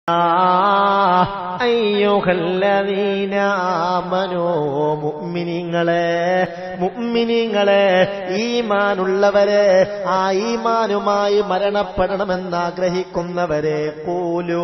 അയ്യുഹല്ലദീന ആമനൂ മുഅ്മിനീങ്ങളെ മുഅ്മിനീങ്ങളെ ഈമാനുള്ളവരെ ആ ഈമാനുമായി മരണപ്പെടണമെന്ന് ആഗ്രഹിക്കുന്നവരെ കൂലു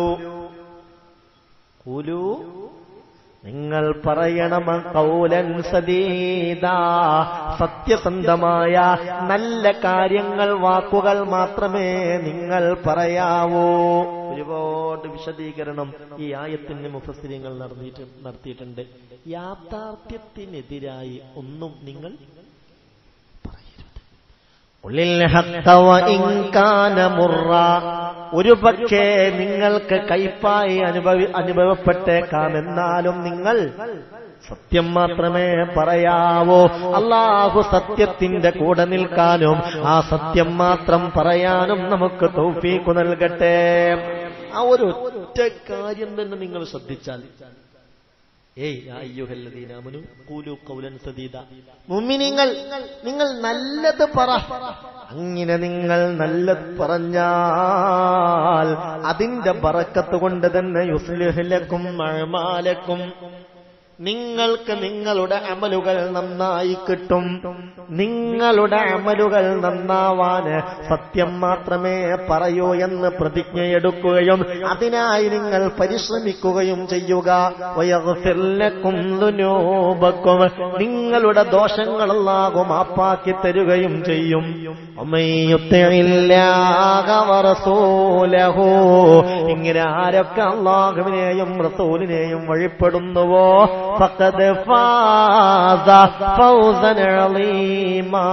കൂലു നിങ്ങൾ പറയണം കൗലൻ സദീദ സത്യസന്ധമായ നല്ല കാര്യങ്ങൾ വാക്കുകൾ മാത്രമേ നിങ്ങൾ പറയാവൂ ഒരുപാട് വിശദീകരണം ഈ ആയത്തിന് മുഫസ്സിരിങ്ങൾ നടത്തിയിട്ട് നടത്തിയിട്ടുണ്ട് യാഥാർത്ഥ്യത്തിനെതിരായി ഒന്നും നിങ്ങൾ പറയരുത് ഉള്ളിൽ ഹഖ വഇൻ കാന മുറ ഒരു പക്ഷേ നിങ്ങൾക്ക് കയ്പായി അനുഭവി അനുഭവപ്പെട്ടേക്കാം എന്നാലും നിങ്ങൾ സത്യം മാത്രമേ പറയാവൂ അള്ളാഹു സത്യത്തിന്റെ കൂടെ നിൽക്കാനും ആ സത്യം മാത്രം പറയാനും നമുക്ക് തൗഫീഖ് നൽകട്ടെ ആ ഒരു ഒറ്റ കാര്യം തന്നെ നിങ്ങൾ ശ്രദ്ധിച്ചാൽ ഏയ് യാ അയ്യുഹല്ലദീനാമനു ഖൂലു ഖൗലൻ സദീദ മുഅ്മിനീങ്ങൾ നിങ്ങൾ നല്ലത് പറ അങ്ങനെ നിങ്ങൾ നല്ലത് പറഞ്ഞാൽ അതിന്റെ ബറക്കത്ത് കൊണ്ട് തന്നെ യുസ്ലിഹ് ലക്കും അഅമാലക്കും നിങ്ങൾക്ക് നിങ്ങളുടെ അമലുകൾ നന്നായി കിട്ടും നിങ്ങളുടെ അമലുകൾ നന്നാവാന് സത്യം മാത്രമേ പറയൂ എന്ന് പ്രതിജ്ഞയെടുക്കുകയും അതിനായി നിങ്ങൾ പരിശ്രമിക്കുകയും ചെയ്യുക വയഗ്ഫിർ ലക്കും ദുനൂബക്കും നിങ്ങളുടെ ദോഷങ്ങളെല്ലാകും മാപ്പാക്കി തരുകയും ചെയ്യും ഉമ്മയ്യുത്തിഇല്ലാഹ വറസൂലഹു ഇങ്ങനെ ആരൊക്കെ അള്ളാഹുവിനെയും റസൂലിനെയും വഴിപ്പെടുന്നുവോ ഫഖദ് ഫാസ ഫൗസൻ അളീമാ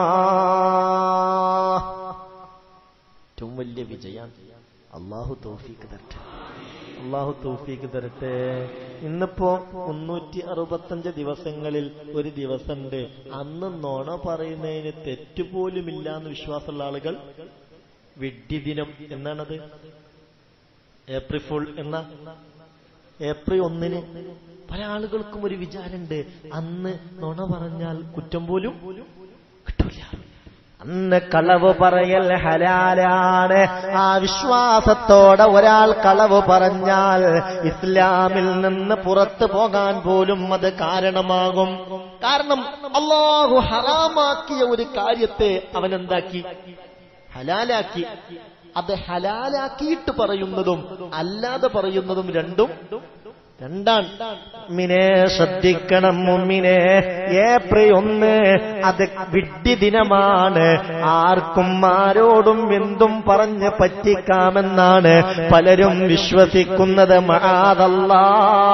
ഏറ്റവും വലിയ വിജയം അള്ളാഹു തൗഫീക്ക് തരട്ടെ അള്ളാഹു തൗഫീക്ക് തരട്ടെ ഇന്നിപ്പോ മുന്നൂറ്റി അറുപത്തഞ്ച് ദിവസങ്ങളിൽ ഒരു ദിവസമുണ്ട് അന്ന് നുണ പറയുന്നതിന് തെറ്റുപോലുമില്ല എന്ന് വിശ്വാസമുള്ള ആളുകൾ വിഡ്ഢി ദിനം എന്നാണത് ഏപ്രിൽ ഫുൾ എന്ന ഏപ്രിൽ ഒന്നിന് പല ആളുകൾക്കും ഒരു വിചാരമുണ്ട് അന്ന് നുണ പറഞ്ഞാൽ കുറ്റം പോലും കിട്ടൂല അന്ന് കളവ് പറയൽ ഹലാലാണ് ആ വിശ്വാസത്തോടെ ഒരാൾ കളവ് പറഞ്ഞാൽ ഇസ്ലാമിൽ നിന്ന് പുറത്തു പോകാൻ പോലും അത് കാരണമാകും കാരണം അള്ളാഹു ഹറാമാക്കിയ ഒരു കാര്യത്തെ അവൻ എന്താക്കി ഹലാലാക്കി അത് ഹലാലാക്കിയിട്ട് പറയുന്നതും അല്ലാതെ പറയുന്നതും രണ്ടും രണ്ടാണ് മിനെ ശ്രദ്ധിക്കണം മുമ്മിനെ ഏപ്രിൽ ഒന്ന് അത് വിഡ്ഢി ദിനമാണ് ആർക്കും ആരോടും എന്തും പറഞ്ഞ് പറ്റിക്കാമെന്നാണ് പലരും വിശ്വസിക്കുന്നത് മഹാദല്ലാ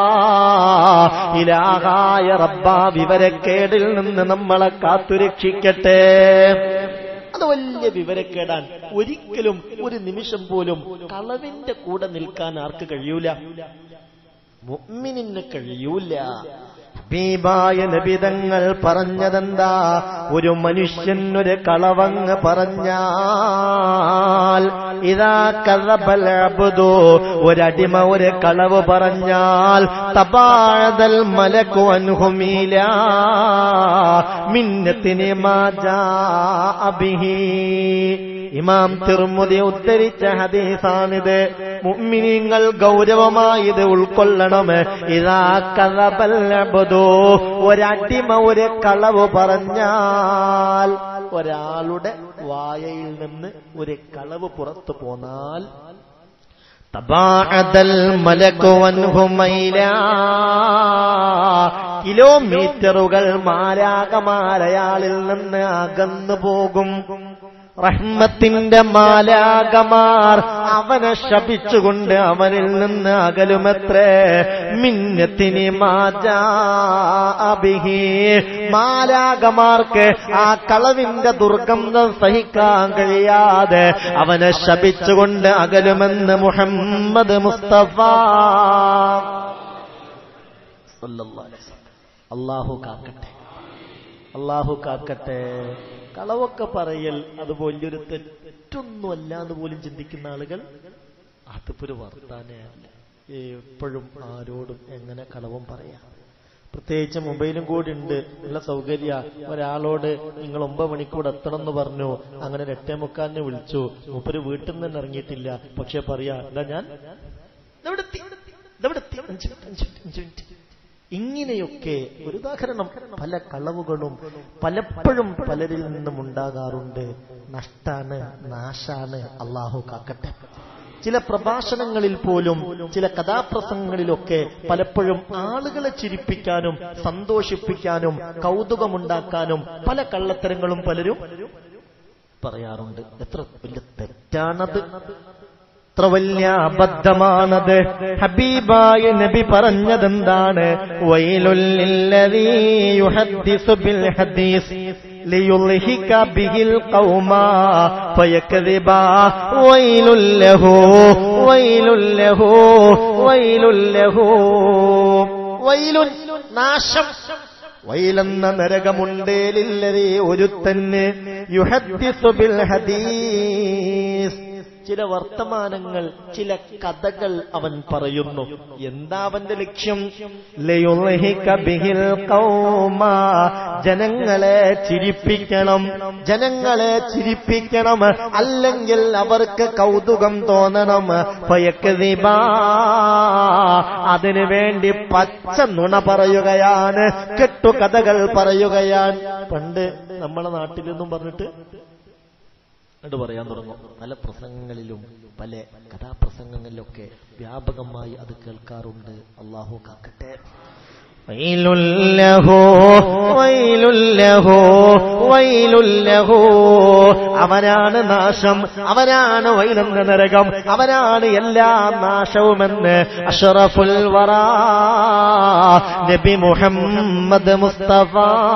ഇലാഹായ റബ്ബ വിവരക്കേടിൽ നിന്ന് നമ്മളെ കാത്തുരക്ഷിക്കട്ടെ അത് വലിയ വിവരക്കേടാൻ ഒരിക്കലും ഒരു നിമിഷം പോലും കളവിന്റെ കൂടെ നിൽക്കാൻ ആർക്ക് കഴിയൂല മുഅ്മിനിന് കഴിയൂല ഹബീബായ നബിതങ്ങൾ പറഞ്ഞതെന്താ ഒരു മനുഷ്യൻ ഒരു കളവങ്ങ് പറഞ്ഞാൽ ഇതാ കള്ളബൽ അബ്ദു ഒരടിമ ഒരു കളവ് പറഞ്ഞാൽ തപാഴതൽ മലക്കു അൻഹുമീല മിന്നത്തിന് മാജാ അബിഹി ഇമാം തിർമുതി ഉദ്ധരിച്ച ഹദീസാണിത് മുഅ്മിനീങ്ങൾ ഗൗരവമായി ഇത് ഉൾക്കൊള്ളണം ഇതാ കള്ളബൽ അബ്ദു ഒരടിമ ഒരു കളവ് പറഞ്ഞാൽ ഒരാളുടെ വായയിൽ നിന്ന് ഒരു കളവ് പുറത്തു പോന്നാൽ തബാഅദൽ മലക്കു വൻഹുമൈല കിലോമീറ്ററുകൾ മാരാകമാരയാളിൽ നിന്ന് അകന്നു പോകും റഹ്മത്തിന്റെ മാലാകമാർ അവനെ ശപിച്ചുകൊണ്ട് അവനിൽ നിന്ന് അകലുമത്രേ മിന്നത്തിന് മാജാബിഹി മാലാകമാർക്ക് ആ കളവിന്റെ ദുർഗന്ധം സഹിക്കാൻ കഴിയാതെ അവനെ ശപിച്ചുകൊണ്ട് അകലുമെന്ന് മുഹമ്മദ് മുസ്തഫ അള്ളാഹു കാക്കട്ടെ അള്ളാഹു കാക്കട്ടെ കളവൊക്കെ പറയൽ അത് വലിയൊരു തെറ്റൊന്നുമല്ല എന്ന് പോലും ചിന്തിക്കുന്ന ആളുകൾ അതിപ്പോ ഒരു വർത്താനേ അല്ല എപ്പോഴും ആരോടും എങ്ങനെ കളവും പറയാം പ്രത്യേകിച്ച് മൊബൈലും കൂടി ഉണ്ട് നല്ല സൗകര്യ ഒരാളോട് നിങ്ങൾ ഒമ്പത് മണിക്കൂർ എത്തണം എന്ന് പറഞ്ഞു അങ്ങനെ ഒരു എട്ടേ മുക്കാലിനെ വിളിച്ചു മൂപ്പര് വീട്ടിൽ നിന്ന് തന്നെ ഇറങ്ങിയിട്ടില്ല പക്ഷെ പറയാ എന്താ ഞാൻ ഇവിടെ എത്തി അഞ്ചു മിനിറ്റ് ഇങ്ങനെയൊക്കെ ഒരു ഉദാഹരണം പല കളവുകളും പലപ്പോഴും പലരിൽ നിന്നും ഉണ്ടാകാറുണ്ട് നഷ്ടാണ് നാശാണ് അള്ളാഹു കാക്കട്ടെ ചില പ്രഭാഷണങ്ങളിൽ പോലും ചില കഥാപ്രസംഗങ്ങളിലൊക്കെ പലപ്പോഴും ആളുകളെ ചിരിപ്പിക്കാനും സന്തോഷിപ്പിക്കാനും കൗതുകമുണ്ടാക്കാനും പല കള്ളത്തരങ്ങളും പലരും പറയാറുണ്ട് എത്ര വലിയ തെറ്റാണത് എത്ര വലിയ അബദ്ധമാണത് ഹബീബായ നബി പറഞ്ഞതെന്താണ് വൈലുല്ലദീ യുഹദ്ദിസു ബിൽ ഹദീസ് ليضحك به القوم فيكذبا ويل له ويل له ويل له ويل നാശം വൈലെന്ന നരകമുണ്ടേലില്ലതേ ഒരുത്തന് യുഹദ്ദിസു ബിൽ ഹദീസ് ചില വർത്തമാനങ്ങൾ ചില കഥകൾ അവൻ പറയുന്നു എന്താ അവന്റെ ലക്ഷ്യം ലയുൽഹിക ബിഹിൽ ഖൗമ ജനങ്ങളെ ചിരിപ്പിക്കണം ജനങ്ങളെ ചിരിപ്പിക്കണം അല്ലെങ്കിൽ അവർക്ക് കൗതുകം തോന്നണം ഫയക്ദിബാ അതിനു വേണ്ടി പച്ച നുണ പറയുകയാണ് കെട്ടുകഥകൾ പറയുകയാണ് പണ്ട് നമ്മളെ നാട്ടിലെന്നും പറഞ്ഞിട്ട് എന്നിട്ട് പറയാൻ തുടങ്ങും പല പ്രസംഗങ്ങളിലും പല കഥാപ്രസംഗങ്ങളിലൊക്കെ വ്യാപകമായി അത് കേൾക്കാറുണ്ട് അള്ളാഹു കാക്കട്ടെ വൈലുല്ലഹോ വൈലുല്ലഹോ വൈലുല്ലഹോ അവനാണ് നാശം അവനാണ് വൈലെന്ന നരകം അവനാണ് എല്ലാ നാശവുമെന്ന് അഷറഫുൽ വറ നബി മുഹമ്മദ് മുസ്തഫ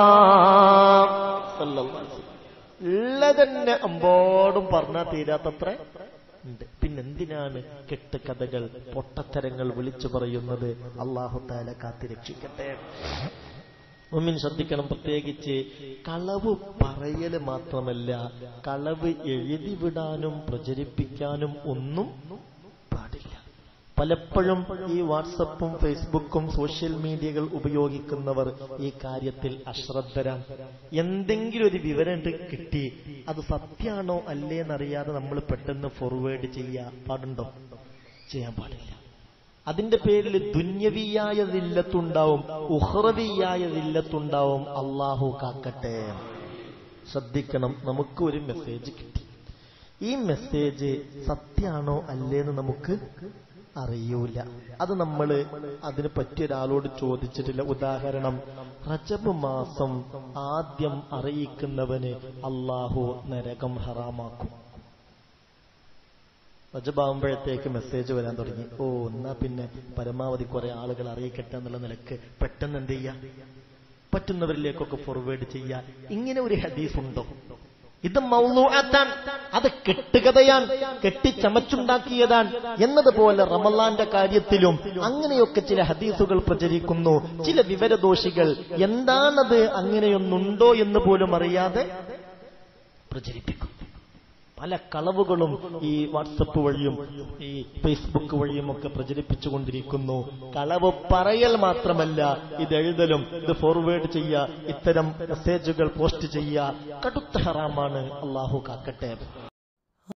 സല്ലല്ലാഹു അലൈഹി വസല്ലം. ഉള്ളതന്നെ അമ്പോടും പറഞ്ഞാൽ തീരാത്തത്ര ഉണ്ട് പിന്നെന്തിനാണ് കെട്ട് കഥകൾ പൊട്ടത്തരങ്ങൾ വിളിച്ചു പറയുന്നത് അള്ളാഹു താല കാത്തിരക്ഷിക്കട്ടെ മുമ്മിൻ ശ്രദ്ധിക്കണം പ്രത്യേകിച്ച് കളവ് പറയല് മാത്രമല്ല കളവ് എഴുതി വിടാനും പ്രചരിപ്പിക്കാനും ഒന്നും പാടില്ല പലപ്പോഴും ഈ വാട്സപ്പും ഫേസ്ബുക്കും സോഷ്യൽ മീഡിയകൾ ഉപയോഗിക്കുന്നവർ ഈ കാര്യത്തിൽ അശ്രദ്ധരാണ് എന്തെങ്കിലും ഒരു വിവരം കിട്ടി അത് സത്യാണോ അല്ലേന്നറിയാതെ നമ്മൾ പെട്ടെന്ന് ഫോർവേഡ് ചെയ്യാ പാടുണ്ടോ ചെയ്യാൻ പാടില്ല അതിന്റെ പേരിൽ ദുന്യവിയായ ദില്ലത്തുണ്ടാവും ഉഹ്റവിയായ ദില്ലത്തുണ്ടാവും അള്ളാഹു കാക്കട്ടെ ശ്രദ്ധിക്കണം നമുക്ക് ഒരു മെസ്സേജ് കിട്ടി ഈ മെസ്സേജ് സത്യാണോ അല്ലേന്ന് നമുക്ക് അറിയൂല അത് നമ്മൾ അതിന് പറ്റിയ ഒരാളോട് ചോദിച്ചിട്ടില്ല ഉദാഹരണം റജബ് മാസം ആദ്യം അറിയിക്കുന്നവന് അള്ളാഹു നരകം ഹറാമാക്കും റജബാകുമ്പോഴത്തേക്ക് മെസ്സേജ് വരാൻ തുടങ്ങി ഓ എന്നാ പിന്നെ പരമാവധി കുറെ ആളുകൾ അറിയിക്കട്ടെ എന്നുള്ള നിലക്ക് പെട്ടെന്ന് എന്ത് ചെയ്യാ പറ്റുന്നവരിലേക്കൊക്കെ ഫോർവേഡ് ചെയ്യുക ഇങ്ങനെ ഒരു ഹദീസ് ഉണ്ടോ ഇത് മൗലൂഅത്താൻ അത് കെട്ടുകഥയാൻ കെട്ടിച്ചമച്ചുണ്ടാക്കിയതാണ് എന്നതുപോലെ റമലാന്റെ കാര്യത്തിലും അങ്ങനെയൊക്കെ ചില ഹദീസുകൾ പ്രചരിക്കുന്നു ചില വിവരദോഷികൾ എന്താണത് അങ്ങനെയൊന്നുണ്ടോ എന്ന് പോലും അറിയാതെ പ്രചരിപ്പിക്കും പല കളവുകളും ഈ വാട്സപ്പ് വഴിയും ഈ ഫേസ്ബുക്ക് വഴിയും ഒക്കെ പ്രചരിപ്പിച്ചുകൊണ്ടിരിക്കുന്നു കളവ് പറയൽ മാത്രമല്ല ഇത് എഴുതലും ഇത് ഫോർവേഡ് ചെയ്യുക ഇത്തരം മെസ്സേജുകൾ പോസ്റ്റ് ചെയ്യുക കടുത്ത ഹറാമാണ് അള്ളാഹു കാക്കട്ടെ